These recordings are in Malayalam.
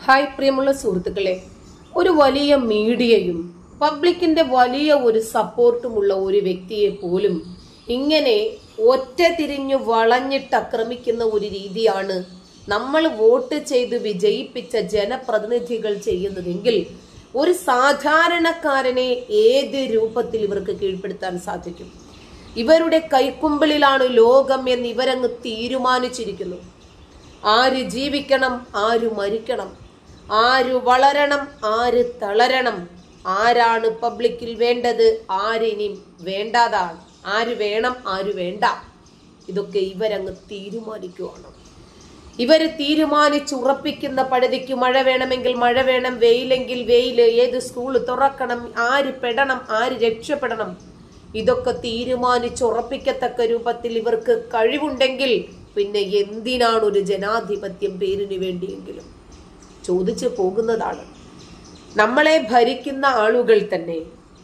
ഹായ് പ്രിയമുള്ള സുഹൃത്തുക്കളെ ഒരു വലിയ മീഡിയയും പബ്ലിക്കിന്റെ വലിയ ഒരു സപ്പോർട്ടുമുള്ള ഒരു വ്യക്തിയെ പോലും ഇങ്ങനെ ഒറ്റ തിരിഞ്ഞു വളഞ്ഞിട്ട് ആക്രമിക്കുന്ന ഒരു രീതിയാണ് നമ്മൾ വോട്ട് ചെയ്ത് വിജയിപ്പിച്ച ജനപ്രതിനിധികൾ ചെയ്യുന്നതെങ്കിൽ ഒരു സാധാരണക്കാരനെ ഏത് രൂപത്തിൽ ഇവർക്ക് കീഴ്പ്പെടുത്താൻ സാധിക്കും ഇവരുടെ കൈക്കുമ്പിളിലാണ് ലോകം എന്ന് ഇവരങ്ങ് തീരുമാനിച്ചിരിക്കുന്നു ആര് ജീവിക്കണം ആര് മരിക്കണം ആര് വളരണം ആര് തളരണം ആരാണ് പബ്ലിക്കിൽ വേണ്ടത് ആരിനി വേണ്ടാതാണ് ആര് വേണം ആര് വേണ്ട ഇതൊക്കെ ഇവരങ്ങ് തീരുമാനിക്കുവാണ് ഇവര് തീരുമാനിച്ചുറപ്പിക്കുന്ന പഴുതിക്ക് മഴ വേണമെങ്കിൽ മഴ വേണം വെയിലെങ്കിൽ വെയില് ഏത് സ്കൂൾ തുറക്കണം ആര് പെടണം ആര് രക്ഷപ്പെടണം ഇതൊക്കെ തീരുമാനിച്ചുറപ്പിക്കത്തക്ക രൂപത്തിൽ ഇവർക്ക് കഴിവുണ്ടെങ്കിൽ പിന്നെ എന്തിനാണ് ഒരു ജനാധിപത്യം പേരിന് വേണ്ടിയെങ്കിലും ചോദിച്ചു പോകുന്നതാണ് നമ്മളെ ഭരിക്കുന്ന ആളുകൾ തന്നെ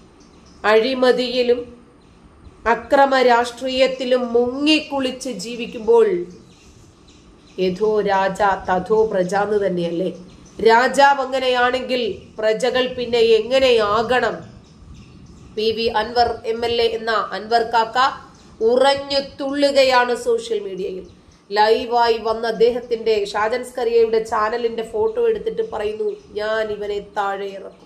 അഴിമതിയിലും അക്രമ രാഷ്ട്രീയത്തിലും മുങ്ങിക്കുളിച്ച് ജീവിക്കുമ്പോൾ യഥോ രാജ തഥോ പ്രജ എന്ന് തന്നെയല്ലേ രാജാവ് അങ്ങനെയാണെങ്കിൽ പ്രജകൾ പിന്നെ എങ്ങനെയാകണം P V Anvar M L A എന്ന അൻവർ കാക്ക ഉറഞ്ഞു തുള്ളുകയാണ് സോഷ്യൽ മീഡിയയിൽ ലൈവായി വന്ന അദ്ദേഹത്തിന്റെ ഷാജൻ സ്കറിയയുടെ ചാനലിന്റെ ഫോട്ടോ എടുത്തിട്ട് പറയുന്നു ഞാൻ ഇവനെ താഴെ ഇറക്കും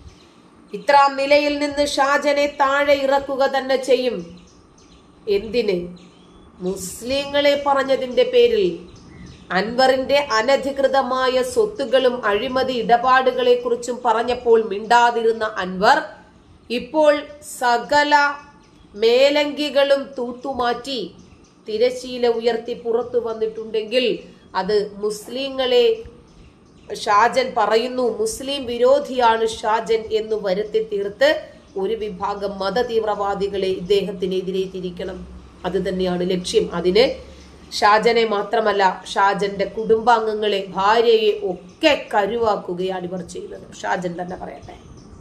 ഇത്രാം നിലയിൽ നിന്ന് ഷാജനെ താഴെ ഇറക്കുക തന്നെ ചെയ്യും എന്തിന് മുസ്ലിങ്ങളെ പറഞ്ഞതിന്റെ പേരിൽ അൻവറിന്റെ അനധികൃതമായ സ്വത്തുകളും അഴിമതി ഇടപാടുകളെ കുറിച്ചും പറഞ്ഞപ്പോൾ മിണ്ടാതിരുന്ന അൻവർ ഇപ്പോൾ സകല മേലങ്കികളും തൂത്തുമാറ്റി തിരശീല ഉയർത്തി പുറത്തു വന്നിട്ടുണ്ടെങ്കിൽ അത് മുസ്ലിങ്ങളെ ഷാജൻ പറയുന്നു മുസ്ലിം വിരോധിയാണ് ഷാജൻ എന്ന് വരുത്തി തീർത്ത് ഒരു വിഭാഗം മത തീവ്രവാദികളെ ഇദ്ദേഹത്തിനെതിരെ തിരിക്കണം അത് തന്നെയാണ് ലക്ഷ്യം അതിന് ഷാജനെ മാത്രമല്ല ഷാജന്റെ കുടുംബാംഗങ്ങളെ ഭാര്യയെ ഒക്കെ കരുവാക്കുകയാണ് ഇവർ ചെയ്യുന്നത് ഷാജൻ തന്നെ പറയട്ടെ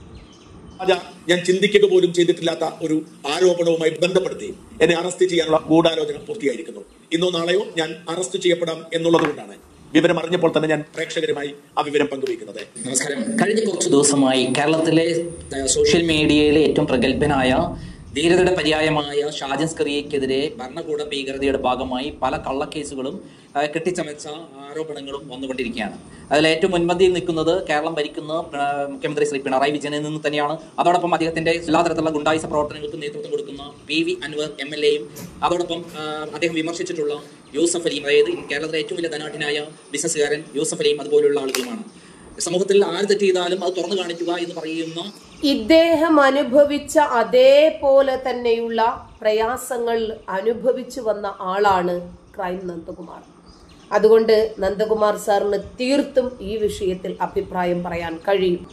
രാജ ഞാൻ ചിന്തിക്കുക പോലും ചെയ്തിട്ടില്ലാത്ത ഒരു ആരോപണവുമായി ബന്ധപ്പെടുത്തി എന്നെ അറസ്റ്റ് ചെയ്യാനുള്ള ഗൂഢാലോചന പൂർത്തിയായിരിക്കുന്നു ഇന്നോ നാളെയോ ഞാൻ അറസ്റ്റ് ചെയ്യപ്പെടാം എന്നുള്ളത് കൊണ്ടാണ് വിവരം അറിഞ്ഞപ്പോൾ തന്നെ ഞാൻ പ്രേക്ഷകരുമായി ആ വിവരം പങ്കുവയ്ക്കുന്നത് നമസ്കാരം കഴിഞ്ഞ കുറച്ച് ദിവസമായി കേരളത്തിലെ ഏഹ്, സോഷ്യൽ മീഡിയയിലെ ഏറ്റവും പ്രഗത്ഭനായ ധീരതയുടെ പര്യായമായ ഷാജൻ സ്കറിയക്കെതിരെ ഭരണകൂട ഭീകരതയുടെ ഭാഗമായി പല കള്ളക്കേസുകളും ഏഹ്, കെട്ടിച്ചമച്ച ആരോപണങ്ങളും വന്നുകൊണ്ടിരിക്കുകയാണ് അതിൽ ഏറ്റവും മുൻപന്തിയിൽ നിൽക്കുന്നത് കേരളം ഭരിക്കുന്ന ഏഹ്, മുഖ്യമന്ത്രി ശ്രീ പിണറായി വിജയനിൽ നിന്ന് തന്നെയാണ് അതോടൊപ്പം അദ്ദേഹത്തിന്റെ എല്ലാ തരത്തിലുള്ള ഗുണ്ടായുസ പ്രവർത്തനങ്ങൾക്ക് നേതൃത്വം കൊടുക്കുന്ന P V Anvar M L എയും അതോടൊപ്പം ഏഹ്, അദ്ദേഹം വിമർശിച്ചിട്ടുള്ള യൂസഫ് അലിയും അതായത് കേരളത്തിലെ ഏറ്റവും വലിയ ധനാഠ്യനായ ബിസിനസ്സുകാരൻ യൂസഫ് അലിയും അതുപോലുള്ള ആളുകളുമാണ് സമൂഹത്തിൽ ആര് തെറ്റ് ചെയ്താലും അത് തുറന്നു കാണിക്കുക എന്ന് പറയുന്ന ഇദ്ദേഹം അനുഭവിച്ച അതേപോലെ തന്നെയുള്ള പ്രയാസങ്ങൾ അനുഭവിച്ചു വന്ന ആളാണ് ക്രൈം നന്ദകുമാർ അതുകൊണ്ട് നന്ദകുമാർ സാറിന് തീർത്തും ഈ വിഷയത്തിൽ അഭിപ്രായം പറയാൻ കഴിയും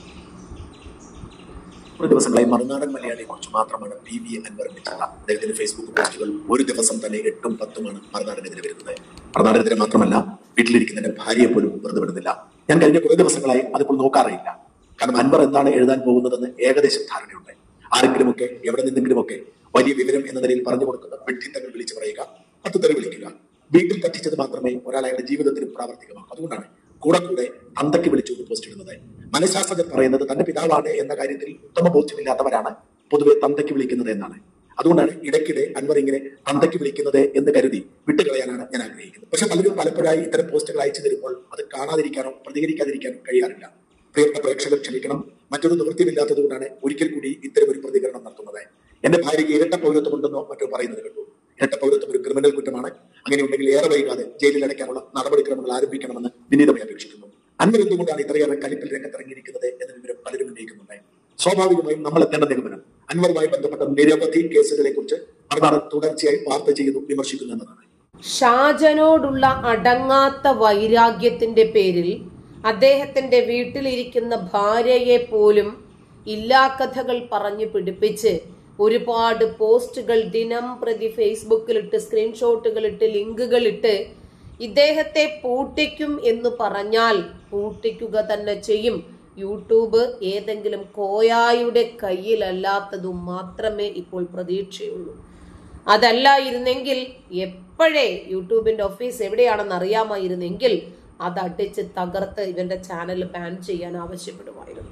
ഒരു ദിവസങ്ങളായി മറുനാടൻ മലയാളിയെ കുറിച്ച് മാത്രമാണ് പി വി അൻവറിന്റെ ചിന്ത അദ്ദേഹത്തിന്റെ ഫേസ്ബുക്ക് പോസ്റ്റുകൾ ഒരു ദിവസം തന്നെ എട്ടും പത്തുമാണ് മറുനാടനെതിരെ വരുന്നത് മറുനാടനെതിരെ മാത്രമല്ല വീട്ടിലിരിക്കുന്ന എന്റെ ഭാര്യയെ പോലും വെറുതെ വിടുന്നില്ല ഞാൻ കഴിഞ്ഞ കുറേ ദിവസങ്ങളായി അതിപ്പോൾ നോക്കാറില്ല കാരണം അൻവർ എന്താണ് എഴുതാൻ പോകുന്നതെന്ന് ഏകദേശം ധാരണയുണ്ട് ആരെങ്കിലുമൊക്കെ എവിടെ നിന്നെങ്കിലുമൊക്കെ വലിയ വിവരം എന്ന നിലയിൽ പറഞ്ഞു കൊടുക്കുന്ന വെട്ടിത്തങ്ങൾ വിളിച്ചു പറയുക പത്ത് തെറി വിളിക്കുക വീട്ടിൽ പറ്റിച്ചത് മാത്രമേ ഒരാൾ അയാളുടെ ജീവിതത്തിൽ പ്രാവർത്തികമാക്കൂ അതുകൊണ്ടാണ് കൂടെ കൂടെ തന്തയ്ക്ക് വിളിച്ചുകൊണ്ട് പോസ്റ്റ് ഇടുന്നത് മനഃശാസ്ത്രജ്ഞർ പറയുന്നത് തന്റെ പിതാവാണ് എന്ന കാര്യത്തിൽ ഉത്തമ ബോധ്യമില്ലാത്തവരാണ് പൊതുവെ തന്തയ്ക്ക് വിളിക്കുന്നത് എന്നാണ് അതുകൊണ്ടാണ് ഇടയ്ക്കിടെ അൻവർ ഇങ്ങനെ തന്തയ്ക്ക് വിളിക്കുന്നത് എന്ന് കരുതി വിട്ടുകളയാനാണ് ഞാൻ ആഗ്രഹിക്കുന്നത് പക്ഷെ പലരും പലപ്പോഴായി ഇത്തരം പോസ്റ്റുകൾ അയച്ചു തരുമ്പോൾ അത് കാണാതിരിക്കാനോ പ്രതികരിക്കാതിരിക്കാനോ കഴിയാറില്ല പ്രിയപ്പെട്ട പ്രേക്ഷകർ ക്ഷമിക്കണം മറ്റൊരു നിവൃത്തിയില്ലാത്തത് കൊണ്ടാണ് ഒരിക്കൽ കൂടി ഇത്തരം ഒരു പ്രതികരണം നടത്തുന്നത് എന്റെ ഭാര്യയ്ക്ക് ഇരട്ട പൗരത്വമുണ്ടെന്നോ മറ്റോ പറയുന്നത് കേട്ടു ഇരട്ട പൗരത്വം ഒരു ക്രിമിനൽ കുറ്റമാണ് അങ്ങനെയുണ്ടെങ്കിൽ ഏറെ വൈകാതെ ജയിലിൽ അടയ്ക്കാനുള്ള നടപടിക്രമങ്ങൾ ആരംഭിക്കണമെന്ന് വിനീതമായി അപേക്ഷിക്കുന്നു അൻവർ എന്തുകൊണ്ടാണ് ഇത്രയേറെ കലിപ്പിൽ രംഗത്തിറങ്ങിയിരിക്കുന്നത് എന്ന വിവരം പലരും ഉന്നയിക്കുന്നുണ്ട് സ്വാഭാവികമായും നമ്മൾ എത്തേണ്ട നിഗമനം അൻവറുമായി ബന്ധപ്പെട്ട നിരവധി കേസുകളെ കുറിച്ച് മറുനാടൻ തുടർച്ചയായി വാർത്ത ചെയ്യുന്നു വിമർശിക്കുന്നു എന്നതാണ് ഷാജനോടുള്ള അടങ്ങാത്ത വൈരാഗ്യത്തിന്റെ പേരിൽ അദ്ദേഹത്തിന്റെ വീട്ടിലിരിക്കുന്ന ഭാര്യയെ പോലും ഇല്ലാക്കഥകൾ പറഞ്ഞു പിടിപ്പിച്ച് ഒരുപാട് പോസ്റ്റുകൾ ദിനം പ്രതി ഫേസ്ബുക്കിലിട്ട് സ്ക്രീൻഷോട്ടുകളിട്ട് ലിങ്കുകളിട്ട് ഇദ്ദേഹത്തെ പൂട്ടിക്കും എന്ന് പറഞ്ഞാൽ പൂട്ടിക്കുക തന്നെ ചെയ്യും യൂട്യൂബ് ഏതെങ്കിലും കോയായുടെ കയ്യിലല്ലാത്തതും മാത്രമേ ഇപ്പോൾ പ്രതീക്ഷയുള്ളൂ അതല്ലായിരുന്നെങ്കിൽ എപ്പോഴേ യൂട്യൂബിന്റെ ഓഫീസ് എവിടെയാണെന്ന് അറിയാമായിരുന്നെങ്കിൽ അത് അടിച്ച് തകർത്ത് ഇവന്റെ ചാനൽ ബാൻ ചെയ്യാൻ ആവശ്യപ്പെടുമായിരുന്നു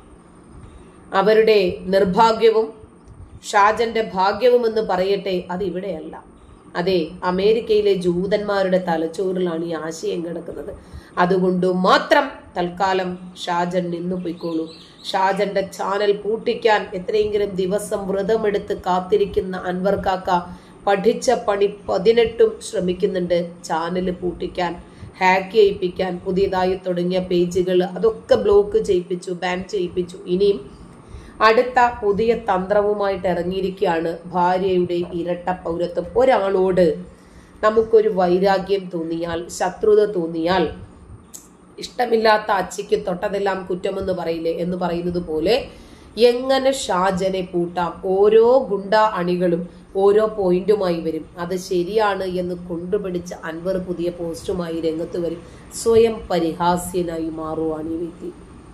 അവരുടെ നിർഭാഗ്യവും ഷാജന്റെ ഭാഗ്യവും എന്ന് പറയട്ടെ അത് ഇവിടെയല്ല അതെ അമേരിക്കയിലെ ജൂതന്മാരുടെ തലച്ചോറിലാണ് ഈ ആശയം കിടക്കുന്നത് അതുകൊണ്ട് മാത്രം തൽക്കാലം ഷാജൻ നിന്നു പോയിക്കോളൂ ഷാജന്റെ ചാനൽ പൂട്ടിക്കാൻ എത്രയെങ്കിലും ദിവസം വ്രതമെടുത്ത് കാത്തിരിക്കുന്ന അൻവർ കാക്ക പഠിച്ച പണി പതിനെട്ടും ശ്രമിക്കുന്നുണ്ട് ചാനൽ പൂട്ടിക്കാൻ ഹാക്ക് ചെയ്യിപ്പിക്കാൻ പുതിയതായി തുടങ്ങിയ പേജുകൾ അതൊക്കെ ബ്ലോക്ക് ചെയ്യിപ്പിച്ചു ബാൻ ചെയ്യിപ്പിച്ചു ഇനിയും അടുത്ത പുതിയ തന്ത്രവുമായിട്ട് ഇറങ്ങിയിരിക്കുകയാണ് ഭാര്യയുടെ ഇരട്ട പൗരത്വം ഒരാളോട് നമുക്കൊരു വൈരാഗ്യം തോന്നിയാൽ ശത്രുത തോന്നിയാൽ ഇഷ്ടമില്ലാത്ത അച്ചിക്ക് തൊട്ടതെല്ലാം കുറ്റമെന്ന് പറയില്ലേ എന്ന് പറയുന്നത് പോലെ എങ്ങനെ ഷാജനെ പൂട്ടാം ഓരോ ഗുണ്ട അണികളും ഓരോ പോയിന്റുമായി വരും അത് ശരിയാണ് എന്ന് കൊണ്ടുപിടിച്ച അൻവർ പുതിയ പോസ്റ്റുമായി രംഗത്ത് വരും സ്വയം പരിഹാസ്യനായി മാറുവാണ് ഈ വ്യക്തി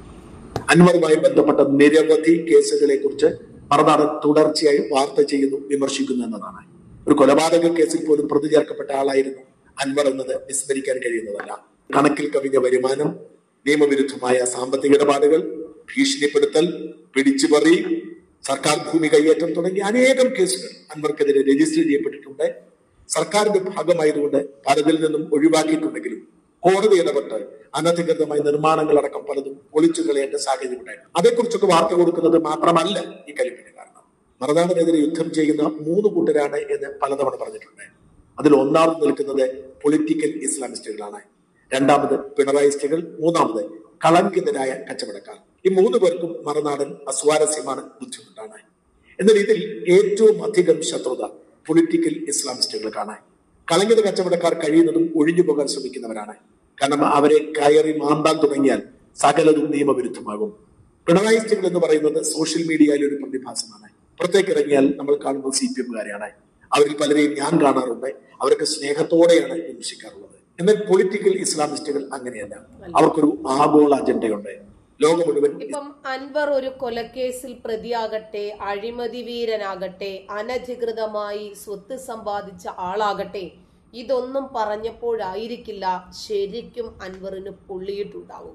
അൻവറുമായി ബന്ധപ്പെട്ട നിരവധി കേസുകളെ കുറിച്ച് മറുനാടൻ തുടർച്ചയായി വാർത്ത ചെയ്യുന്നു വിമർശിക്കുന്നു എന്നതാണ് ഒരു കൊലപാതക കേസിൽ പോലും പ്രതി ചേർക്കപ്പെട്ട ആളായിരുന്നു അൻവർ എന്നത് വിസ്മരിക്കാൻ കഴിയുന്നതല്ല കണക്കിൽ കവിഞ്ഞ വരുമാനം നിയമവിരുദ്ധമായ സാമ്പത്തിക ഇടപാടുകൾ ഭീഷണിപ്പെടുത്തൽ പിടിച്ചുപറി സർക്കാർ ഭൂമി കൈയേറ്റം തുടങ്ങിയ അനേകം കേസുകൾ അൻവർക്കെതിരെ രജിസ്റ്റർ ചെയ്യപ്പെട്ടിട്ടുണ്ട് സർക്കാരിന്റെ ഭാഗമായതുകൊണ്ട് പലതിൽ നിന്നും ഒഴിവാക്കിയിട്ടുണ്ടെങ്കിലും കോടതി ഇടപെട്ട് അനധികൃതമായ നിർമ്മാണങ്ങൾ അടക്കം പലതും പൊളിച്ചു കളയേണ്ട സാഹചര്യം ഉണ്ടായിരുന്നു അതേക്കുറിച്ചൊക്കെ വാർത്ത കൊടുക്കുന്നത് മാത്രമല്ല ഈ കലിപ്പിന് കാരണം മറുനാടിനെതിരെ യുദ്ധം ചെയ്യുന്ന മൂന്ന് കൂട്ടരാണ് എന്ന് പലതവണ പറഞ്ഞിട്ടുണ്ട് അതിൽ ഒന്നാമത് നിൽക്കുന്നത് പൊളിറ്റിക്കൽ ഇസ്ലാമിസ്റ്റുകളാണ് രണ്ടാമത് പിണറായിസ്റ്റുകൾ മൂന്നാമത് കളങ്കിതരായ കച്ചവടക്കാർ ഈ മൂന്ന് പേർക്കും മറുനാടൻ അസ്വാരസ്യമാണ് ബുദ്ധിമുട്ടാണ് എന്നാൽ ഇതിൽ ഏറ്റവും അധികം ശത്രുത പൊളിറ്റിക്കൽ ഇസ്ലാമിസ്റ്റുകൾക്കാണ് കളങ്കിത കച്ചവടക്കാർ കഴിയുന്നതും ഒഴിഞ്ഞു പോകാൻ ശ്രമിക്കുന്നവരാണ് കാരണം അവരെ കയറി മാന്താൻ തുടങ്ങിയാൽ സകലതും നിയമവിരുദ്ധമാകും പിണറായിസ്റ്റുകൾ എന്ന് പറയുന്നത് സോഷ്യൽ മീഡിയയിലെ ഒരു പ്രതിഭാസമാണ് പുറത്തേക്ക് ഇറങ്ങിയാൽ നമ്മൾ കാണുന്നത് സി പി എമ്മുകാരെയാണ് അവരിൽ പലരെയും ഞാൻ കാണാറുണ്ട് അവരൊക്കെ സ്നേഹത്തോടെയാണ് വിമർശിക്കാറുള്ളത് എന്നാൽ പൊളിറ്റിക്കൽ ഇസ്ലാമിസ്റ്റുകൾ അങ്ങനെയല്ല അവർക്കൊരു ആഗോള അജണ്ടയുണ്ട് ലോകം മുഴുവൻ ഇപ്പം അൻവർ ഒരു കൊലക്കേസിൽ പ്രതിയാകട്ടെ അഴിമതി വീരനാകട്ടെ അനധികൃതമായി സ്വത്ത് സമ്പാദിച്ച ആളാകട്ടെ ഇതൊന്നും പറഞ്ഞപ്പോഴായിരിക്കില്ല ശരിക്കും അൻവറിന് പൊള്ളിയിട്ടുണ്ടാവുക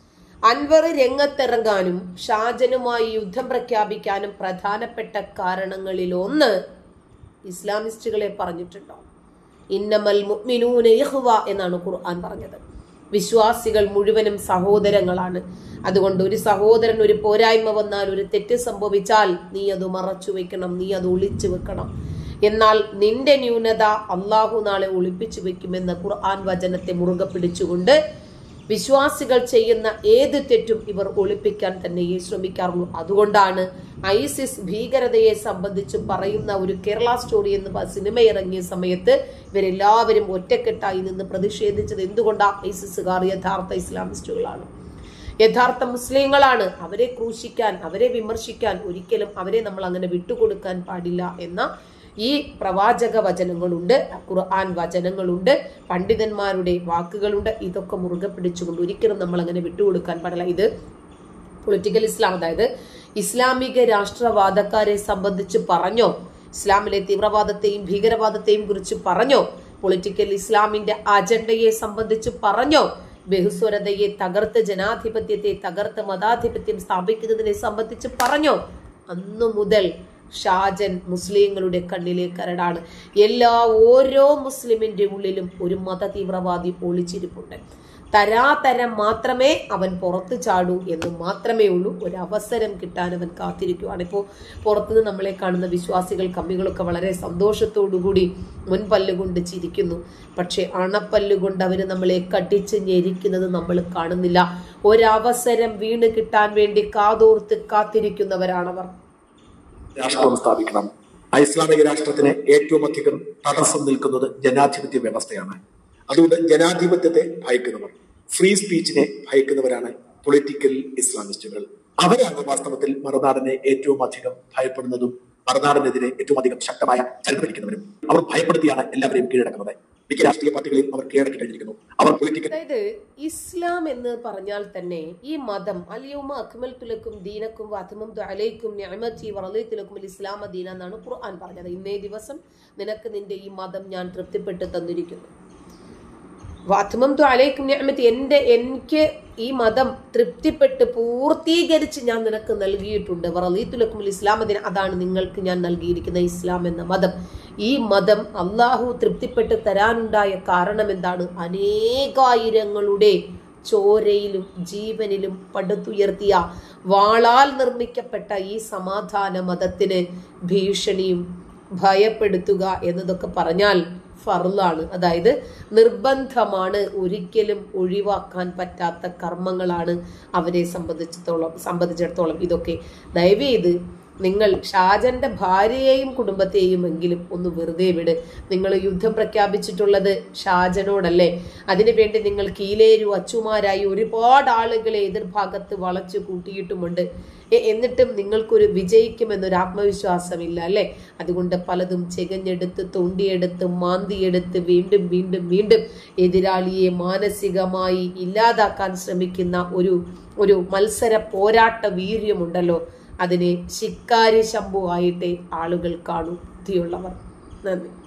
അൻവർ രംഗത്തിറങ്ങാനും ഷാജനുമായി യുദ്ധം പ്രഖ്യാപിക്കാനും പ്രധാനപ്പെട്ട കാരണങ്ങളിൽ ഒന്ന് ഇസ്ലാമിസ്റ്റുകളെ പറഞ്ഞിട്ടുണ്ടോ ഇന്നമൽ മുഅ്മിനൂന ഇഖ്വ എന്നാണ് ഖുർആൻ പറഞ്ഞത് വിശ്വാസികൾ മുഴുവനും സഹോദരങ്ങളാണ് അതുകൊണ്ട് ഒരു സഹോദരൻ ഒരു പോരായ്മ വന്നാൽ ഒരു തെറ്റ് സംഭവിച്ചാൽ നീ അത് മറച്ചു വെക്കണം നീ അത് ഒളിച്ചു വെക്കണം എന്നാൽ നിന്റെ ന്യൂനത അള്ളാഹു നാളെ ഒളിപ്പിച്ചു വെക്കുമെന്ന ഖുർആൻ വചനത്തെ മുറുകെ പിടിച്ചുകൊണ്ട് വിശ്വാസികൾ ചെയ്യുന്ന ഏത് തെറ്റും ഇവർ ഒളിപ്പിക്കാൻ തന്നെയേ ശ്രമിക്കാറുള്ളൂ അതുകൊണ്ടാണ് ഐസിസ് ഭീകരതയെ സംബന്ധിച്ച് പറയുന്ന ഒരു കേരള സ്റ്റോറി എന്ന് പ- സിനിമ ഇറങ്ങിയ സമയത്ത് ഇവരെല്ലാവരും ഒറ്റക്കെട്ടായി നിന്ന് പ്രതിഷേധിച്ചത് എന്തുകൊണ്ടാ ഐസിസുകാർ യഥാർത്ഥ ഇസ്ലാമിസ്റ്റുകളാണ് യഥാർത്ഥ മുസ്ലിങ്ങളാണ് അവരെ ക്രൂശിക്കാൻ അവരെ വിമർശിക്കാൻ ഒരിക്കലും അവരെ നമ്മൾ അങ്ങനെ വിട്ടുകൊടുക്കാൻ പാടില്ല എന്ന ഈ പ്രവാചക വചനങ്ങളുണ്ട് ഖുർആൻ വചനങ്ങളുണ്ട് പണ്ഡിതന്മാരുടെ വാക്കുകളുണ്ട് ഇതൊക്കെ മുറുകെ പിടിച്ചുകൊണ്ട് ഒരിക്കലും നമ്മൾ അങ്ങനെ വിട്ടുകൊടുക്കാൻ പാടില്ല ഇത് പൊളിറ്റിക്കൽ ഇസ്ലാം അതായത് ഇസ്ലാമിക രാഷ്ട്രവാദക്കാരെ സംബന്ധിച്ച് പറഞ്ഞോ ഇസ്ലാമിലെ തീവ്രവാദത്തെയും ഭീകരവാദത്തെയും കുറിച്ച് പറഞ്ഞോ പൊളിറ്റിക്കൽ ഇസ്ലാമിന്റെ അജണ്ടയെ സംബന്ധിച്ച് പറഞ്ഞോ ബഹുസ്വരതയെ തകർത്ത് ജനാധിപത്യത്തെ തകർത്ത് മതാധിപത്യം സ്ഥാപിക്കുന്നതിനെ സംബന്ധിച്ച് പറഞ്ഞോ അന്നു മുതൽ ഷാജൻ മുസ്ലിങ്ങളുടെ കണ്ണിലെ കരടാണ് എല്ലാ ഓരോ മുസ്ലിമിന്റെ ഉള്ളിലും ഒരു മത തീവ്രവാദി ഒളിച്ചിരിപ്പുണ്ട് തരാതരം മാത്രമേ അവൻ പുറത്തു ചാടൂ എന്ന് മാത്രമേ ഉള്ളൂ ഒരു അവസരം കിട്ടാൻ അവൻ കാത്തിരിക്കുവാണ് ഇപ്പോൾ പുറത്തുനിന്ന് നമ്മളെ കാണുന്ന വിശ്വാസികൾ കമ്മികളൊക്കെ വളരെ സന്തോഷത്തോടുകൂടി മുൻപല്ലുകൊണ്ട് ചിരിക്കുന്നു പക്ഷെ അണപ്പല്ലുകൊണ്ട് അവർ നമ്മളെ കടിച്ച് ഞെരിക്കുന്നത് നമ്മൾ കാണുന്നില്ല ഒരവസരം വീണ് കിട്ടാൻ വേണ്ടി കാതോർത്ത് കാത്തിരിക്കുന്നവരാണവർ രാഷ്ട്രം സ്ഥാപിക്കണം ആ ഇസ്ലാമിക രാഷ്ട്രത്തിന് ഏറ്റവും അധികം തടസ്സം നിൽക്കുന്നത് ജനാധിപത്യ വ്യവസ്ഥയാണ് അതുകൊണ്ട് ജനാധിപത്യത്തെ ഭയക്കുന്നവർ ഫ്രീ സ്പീച്ചിനെ ഭയക്കുന്നവരാണ് പൊളിറ്റിക്കൽ ഇസ്ലാമിസ്റ്റുകൾ അവരാണ് വാസ്തവത്തിൽ മറുനാടനെ ഏറ്റവും അധികം ഭയപ്പെടുന്നതും മറുനാടനെതിരെ ഏറ്റവും അധികം ശക്തമായ ചലനം പിടിക്കുന്നവരും അവർ ഭയപ്പെടുത്തിയാണ് എല്ലാവരെയും കീഴടക്കുന്നത് മിക്ക രാഷ്ട്രീയ പാർട്ടികളെയും അവർ കീഴടക്കി കഴിഞ്ഞിരിക്കുന്നു അവർ പൊളിറ്റിക്കൽ അതായത് ഇസ്ലാം എന്ന് പറഞ്ഞാൽ തന്നെ ഈ മതം അലിയുമ അക്മൽ തുലക്കും ദീനക്കും വധമം അലൈക്കും ഞാമത്തി വളലത്തിലക്കും ഇസ്ലാമ ദീന എന്നാണ് ഖുർആൻ പറഞ്ഞത് ഇന്നേ ദിവസം നിനക്ക് നിന്റെ ഈ മതം ഞാൻ തൃപ്തിപ്പെട്ട് തന്നിരിക്കുന്നു വാത്മംതു അലൈക്കും ഞാമത്തി എൻ്റെ എനിക്ക് ഈ മതം തൃപ്തിപ്പെട്ട് പൂർത്തീകരിച്ച് ഞാൻ നിനക്ക് നൽകിയിട്ടുണ്ട് വറലീത്തുലക്കും ഇസ്ലാം അതിന് അതാണ് നിങ്ങൾക്ക് ഞാൻ നൽകിയിരിക്കുന്ന ഇസ്ലാം എന്ന മതം ഈ മതം അള്ളാഹു തൃപ്തിപ്പെട്ട് തരാനുണ്ടായ കാരണം എന്താണ് അനേകായിരങ്ങളുടെ ചോരയിലും ജീവനിലും പടുത്തുയർത്തിയ വാളാൽ നിർമ്മിക്കപ്പെട്ട ഈ സമാധാന മതത്തിന് ഭീഷണിയും ഭയപ്പെടുത്തുക എന്നതൊക്കെ പറഞ്ഞാൽ ഫർളാണ് അതായത് നിർബന്ധമാണ് ഒരിക്കലും ഒഴിവാക്കാൻ പറ്റാത്ത കർമ്മങ്ങളാണ് അവരെ സംബന്ധിച്ചിടത്തോളം സംബന്ധിച്ചിടത്തോളം ഇതൊക്കെ ദയവേത് നിങ്ങൾ ഷാജന്റെ ഭാര്യയെയും കുടുംബത്തെയും എങ്കിലും ഒന്ന് വെറുതെ വിട് നിങ്ങൾ യുദ്ധം പ്രഖ്യാപിച്ചിട്ടുള്ളത് ഷാജനോടല്ലേ അതിനുവേണ്ടി നിങ്ങൾ കീലേരു അച്ചുമാരായി ഒരുപാട് ആളുകളെ എതിർഭാഗത്ത് വളച്ചു കൂട്ടിയിട്ടുമുണ്ട് എ- എന്നിട്ടും നിങ്ങൾക്കൊരു വിജയിക്കുമെന്നൊരു ആത്മവിശ്വാസമില്ല അല്ലെ അതുകൊണ്ട് പലതും ചെകഞ്ഞെടുത്ത് തൊണ്ടിയെടുത്ത് മാന്തിയെടുത്ത് വീണ്ടും വീണ്ടും വീണ്ടും എതിരാളിയെ മാനസികമായി ഇല്ലാതാക്കാൻ ശ്രമിക്കുന്ന ഒരു ഒരു മത്സര പോരാട്ട വീര്യമുണ്ടല്ലോ അതിനെ ശിക്കാരി ശംഭു ആയിട്ടേ ആളുകൾ കാണൂ ബുദ്ധിയുള്ളവർ നന്ദി